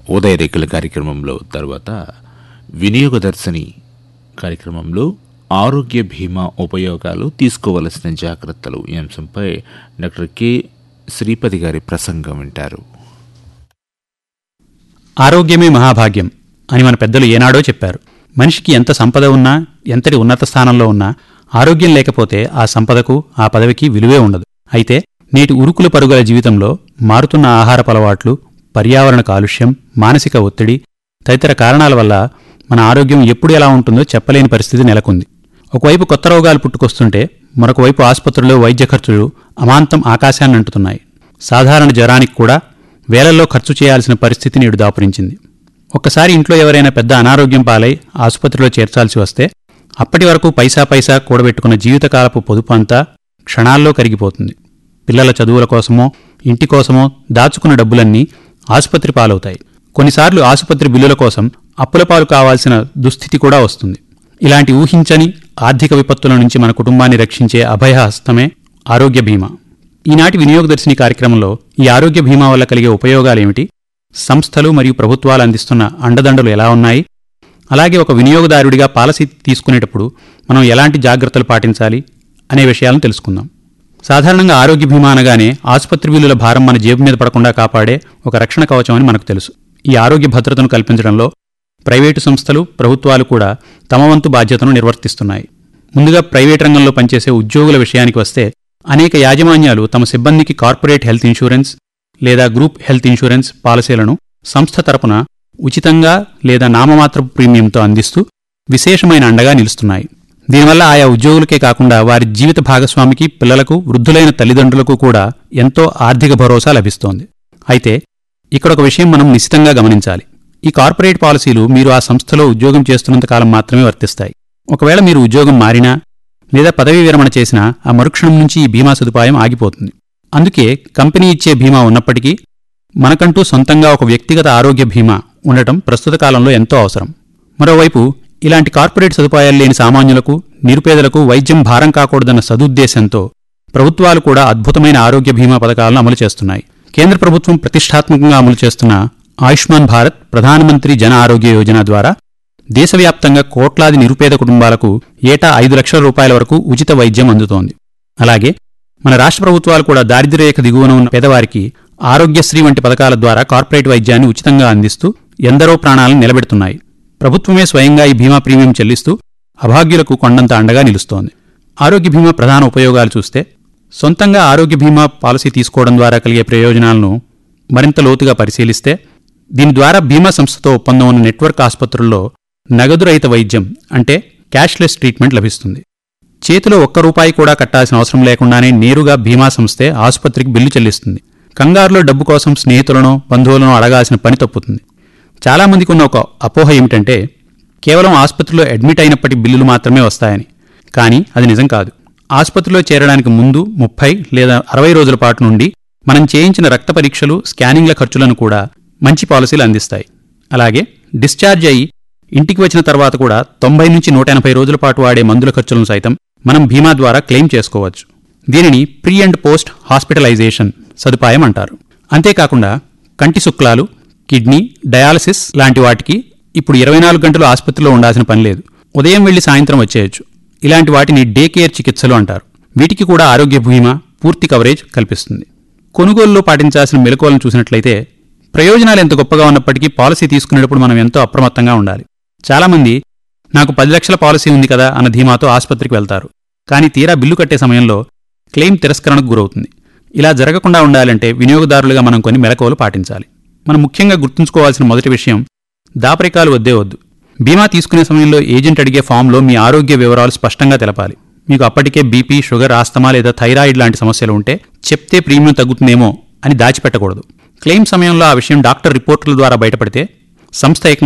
ఉదయరేఖల కార్యక్రమంలో తర్వాత వినియోగదర్శిని కార్యక్రమంలో ఆరోగ్య బీమా ఉపయోగాలు తీసుకోవలసిన జాగ్రత్తలు ఈ అంశంపై డాక్టర్ కె శ్రీపతి గారి ప్రసంగం వింటారు ఆరోగ్యమే మహాభాగ్యం అని మన పెద్దలు ఏనాడో చెప్పారు మనిషికి ఎంత సంపద ఉన్నా ఎంతటి ఉన్నత స్థానంలో ఉన్నా ఆరోగ్యం లేకపోతే ఆ సంపదకు ఆ పదవికి విలువే ఉండదు అయితే నేటి ఉరుకుల పరుగుల జీవితంలో మారుతున్న ఆహారపు అలవాట్లు పర్యావరణ కాలుష్యం మానసిక ఒత్తిడి తదితర కారణాల వల్ల మన ఆరోగ్యం ఎప్పుడు ఎలా ఉంటుందో చెప్పలేని పరిస్థితి నెలకొంది ఒకవైపు కొత్త రోగాలు పుట్టుకొస్తుంటే మరొక వైపు ఆసుపత్రుల్లో వైద్య ఖర్చులు అమాంతం ఆకాశాన్ని అంటుతున్నాయి సాధారణ జ్వరానికి కూడా వేలల్లో ఖర్చు చేయాల్సిన పరిస్థితి నేడు దాపురించింది ఒక్కసారి ఇంట్లో ఎవరైనా పెద్ద అనారోగ్యం పాలై ఆసుపత్రిలో చేర్చాల్సి వస్తే అప్పటి వరకు పైసా పైసా కూడబెట్టుకున్న జీవితకాలపు పొదుపు అంతా క్షణాల్లో కరిగిపోతుంది పిల్లల చదువుల కోసమో ఇంటి కోసమో దాచుకున్న డబ్బులన్నీ ఆసుపత్రి పాలవుతాయి కొన్నిసార్లు ఆసుపత్రి బిల్లుల కోసం అప్పుల పాలు కావాల్సిన దుస్థితి కూడా వస్తుంది ఇలాంటి ఊహించని ఆర్థిక విపత్తుల నుంచి మన కుటుంబాన్ని రక్షించే అభయ హస్తమే ఆరోగ్య బీమా ఈనాటి వినియోగదర్శిని కార్యక్రమంలో ఈ ఆరోగ్య బీమా వల్ల కలిగే ఉపయోగాలేమిటి సంస్థలు మరియు ప్రభుత్వాలు అందిస్తున్న అండదండలు ఎలా ఉన్నాయి అలాగే ఒక వినియోగదారుడిగా పాలసీ తీసుకునేటప్పుడు మనం ఎలాంటి జాగ్రత్తలు పాటించాలి అనే విషయాలను తెలుసుకుందాం సాధారణంగా ఆరోగ్య బీమా అనగానే ఆసుపత్రి బిల్లుల భారం మన జేబు మీద పడకుండా కాపాడే ఒక రక్షణ కవచం అని మనకు తెలుసు ఈ ఆరోగ్య భద్రతను కల్పించడంలో ప్రైవేటు సంస్థలు ప్రభుత్వాలు కూడా తమ వంతు బాధ్యతను నిర్వర్తిస్తున్నాయి ముందుగా ప్రైవేట్ రంగంలో పనిచేసే ఉద్యోగుల విషయానికి వస్తే అనేక యాజమాన్యాలు తమ సిబ్బందికి కార్పొరేట్ హెల్త్ ఇన్సూరెన్స్ లేదా గ్రూప్ హెల్త్ ఇన్సూరెన్స్ పాలసీలను సంస్థ తరపున ఉచితంగా లేదా నామమాత్రపు ప్రీమియంతో అందిస్తూ విశేషమైన అండగా నిలుస్తున్నాయి దీనివల్ల ఆయా ఉద్యోగులకే కాకుండా వారి జీవిత భాగస్వామికి పిల్లలకు వృద్ధులైన తల్లిదండ్రులకు కూడా ఎంతో ఆర్థిక భరోసా లభిస్తోంది అయితే ఇక్కడ ఒక విషయం మనం నిశ్చితంగా గమనించాలి ఈ కార్పొరేట్ పాలసీలు మీరు ఆ సంస్థలో ఉద్యోగం చేస్తున్నంత కాలం మాత్రమే వర్తిస్తాయి ఒకవేళ మీరు ఉద్యోగం మారినా లేదా పదవీ విరమణ చేసినా ఆ మరుక్షణం నుంచి ఈ బీమా సదుపాయం ఆగిపోతుంది అందుకే కంపెనీ ఇచ్చే బీమా ఉన్నప్పటికీ మనకంటూ సొంతంగా ఒక వ్యక్తిగత ఆరోగ్య బీమా ఉండటం ప్రస్తుత కాలంలో ఎంతో అవసరం మరోవైపు ఇలాంటి కార్పొరేట్ సదుపాయాలు లేని సామాన్యులకు నిరుపేదలకు వైద్యం భారం కాకూడదన్న సదుద్దేశంతో ప్రభుత్వాలు కూడా అద్భుతమైన ఆరోగ్య బీమా పథకాలను అమలు చేస్తున్నాయి కేంద్ర ప్రభుత్వం ప్రతిష్టాత్మకంగా అమలు చేస్తున్న ఆయుష్మాన్ భారత్ ప్రధానమంత్రి జన ఆరోగ్య యోజన ద్వారా దేశవ్యాప్తంగా కోట్లాది నిరుపేద కుటుంబాలకు ఏటా ఐదు లక్షల రూపాయల వరకు ఉచిత వైద్యం అందుతోంది అలాగే మన రాష్ట్ర ప్రభుత్వాలు కూడా దారిద్ర్యరేఖ దిగువన ఉన్న పేదవారికి ఆరోగ్యశ్రీ వంటి పథకాల ద్వారా కార్పొరేట్ వైద్యాన్ని ఉచితంగా అందిస్తూ ఎందరో ప్రాణాలను నిలబెడుతున్నాయి ప్రభుత్వమే స్వయంగా ఈ బీమా ప్రీమియం చెల్లిస్తూ అభాగ్యులకు కొండంత అండగా నిలుస్తోంది ఆరోగ్య బీమా ప్రధాన ఉపయోగాలు చూస్తే సొంతంగా ఆరోగ్య బీమా పాలసీ తీసుకోవడం ద్వారా కలిగే ప్రయోజనాలను మరింత లోతుగా పరిశీలిస్తే దీని ద్వారా బీమా సంస్థతో ఒప్పందం ఉన్న నెట్వర్క్ ఆసుపత్రుల్లో నగదు రహిత వైద్యం అంటే క్యాష్లెస్ ట్రీట్మెంట్ లభిస్తుంది చేతిలో ఒక్క రూపాయి కూడా కట్టాల్సిన అవసరం లేకుండానే నేరుగా బీమా సంస్థే ఆసుపత్రికి బిల్లు చెల్లిస్తుంది కంగారులో డబ్బు కోసం స్నేహితులను బంధువులను అడగాల్సిన పని తప్పుతుంది చాలామందికి ఉన్న ఒక అపోహ ఏమిటంటే కేవలం ఆసుపత్రిలో అడ్మిట్ అయినప్పటి బిల్లులు మాత్రమే వస్తాయని కానీ అది నిజం కాదు ఆసుపత్రిలో చేరడానికి ముందు ముప్పై లేదా అరవై రోజుల పాటు నుండి మనం చేయించిన రక్త పరీక్షలు స్కానింగ్ల ఖర్చులను కూడా మంచి పాలసీలు అందిస్తాయి అలాగే డిశ్చార్జ్ అయి ఇంటికి వచ్చిన తర్వాత కూడా తొంభై నుంచి నూట ఎనభై రోజుల పాటు వాడే మందుల ఖర్చులను సైతం మనం బీమా ద్వారా క్లెయిమ్ చేసుకోవచ్చు దీనిని ప్రీ అండ్ పోస్ట్ హాస్పిటలైజేషన్ సదుపాయం అంటారు అంతేకాకుండా కంటి శుక్లాలు కిడ్నీ డయాలసిస్ లాంటి వాటికి ఇప్పుడు ఇరవై నాలుగు గంటలు ఆసుపత్రిలో ఉండాల్సిన పని లేదు ఉదయం వెళ్లి సాయంత్రం వచ్చేయచ్చు ఇలాంటి వాటిని డే కేర్ చికిత్సలు అంటారు వీటికి కూడా ఆరోగ్య బీమా పూర్తి కవరేజ్ కల్పిస్తుంది కొనుగోలులో పాటించాల్సిన మెలకువలను చూసినట్లయితే ప్రయోజనాలు ఎంత గొప్పగా ఉన్నప్పటికీ పాలసీ తీసుకునేటప్పుడు మనం ఎంతో అప్రమత్తంగా ఉండాలి చాలామంది నాకు పది లక్షల పాలసీ ఉంది కదా అన్న ధీమాతో ఆసుపత్రికి వెళ్తారు కానీ తీరా బిల్లు కట్టే సమయంలో క్లెయిమ్ తిరస్కరణకు గురవుతుంది ఇలా జరగకుండా ఉండాలంటే వినియోగదారులుగా మనం కొన్ని మెలకువలు పాటించాలి మనం ముఖ్యంగా గుర్తుంచుకోవాల్సిన మొదటి విషయం దాపరికాలు వద్దే వద్దు బీమా తీసుకునే సమయంలో ఏజెంట్ అడిగే ఫామ్లో మీ ఆరోగ్య వివరాలు స్పష్టంగా తెలపాలి మీకు అప్పటికే బీపీ షుగర్ ఆస్తమా లేదా థైరాయిడ్ లాంటి సమస్యలు ఉంటే చెప్తే ప్రీమియం తగ్గుతుందేమో అని దాచిపెట్టకూడదు క్లెయిమ్ సమయంలో ఆ విషయం డాక్టర్ రిపోర్టుల ద్వారా బయటపడితే సంస్థ ఏకంగా